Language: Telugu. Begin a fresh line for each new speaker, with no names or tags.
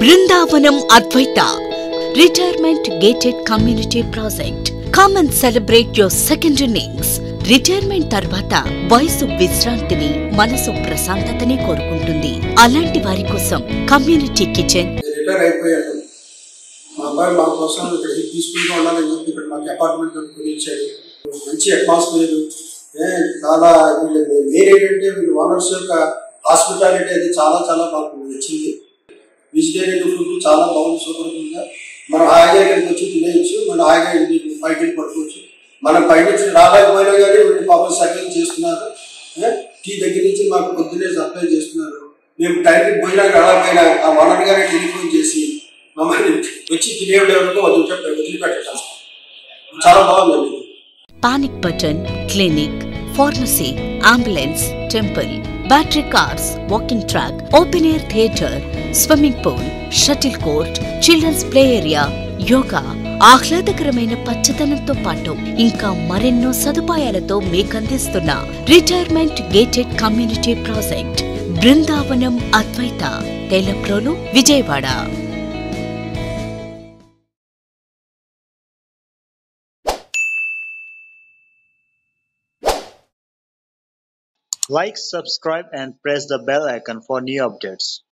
Brindavanam Advaita retirement gated community project come and celebrate your second innings retirement తర్వాత వయసు విశ్రాంతిని మనసు ప్రశాంతతని కోరుకుంటుంది అలాంటి వారి కోసం కమ్యూనిటీ కిచెన్
నేను రిటైర్ అయిపోయాను మా అబ్బాయి మా కోసం ఇక్కడ పీస్ఫుల్గా ఉండాలని చెప్పి ఇక్కడ మాకు అపార్ట్మెంట్ కొని ఇచ్చాడు మంచి అట్మాస్ఫియర్ ఏ చాలా వీళ్ళు మెయిన్ ఏంటంటే వీళ్ళు ఓనర్స్ యొక్క హాస్పిటాలిటీ అది చాలా చాలా మాకు నచ్చింది వెజిటేరియన్ ఫుడ్ చాలా బాగుంది సూపర్గా మనం హాయిగా ఇక్కడికి వచ్చి తినేయచ్చు మనం హాయిగా ఇంటి బయట వెళ్ళి పడుకోవచ్చు మనం బయట నుంచి రాలేకపోయినా కానీ వీళ్ళు పాపం సెటిల్ చేస్తున్నారు ఏ? టీ దగ్గర నుంచి మాకు పొద్దున్నే సప్లై చేస్తున్నారు మేము టైంకి భోజనానికి రాలేకపోయినా ఆ ఓనర్ గారికి టెలిఫోన్ చేసి మమ్మల్ని వచ్చి తినేవాళ్ళ వరకు వదిలిపెట్ట వదిలిపెట్టడం చాలా బాగుందండి
panic button clinic pharmacy ambulance temple battery cars walking track open air theatre swimming pool shuttle court children's play area yoga ఆహ్లాదకరమైన పచ్చదనంతో పాటు ఇంకా మరెన్నో సదుపాయాలతో మీకందిస్తున్న retirement gated community project Brindavanam Advaita Telaprolu Vijayawada
Like, subscribe, and press the bell icon for new updates.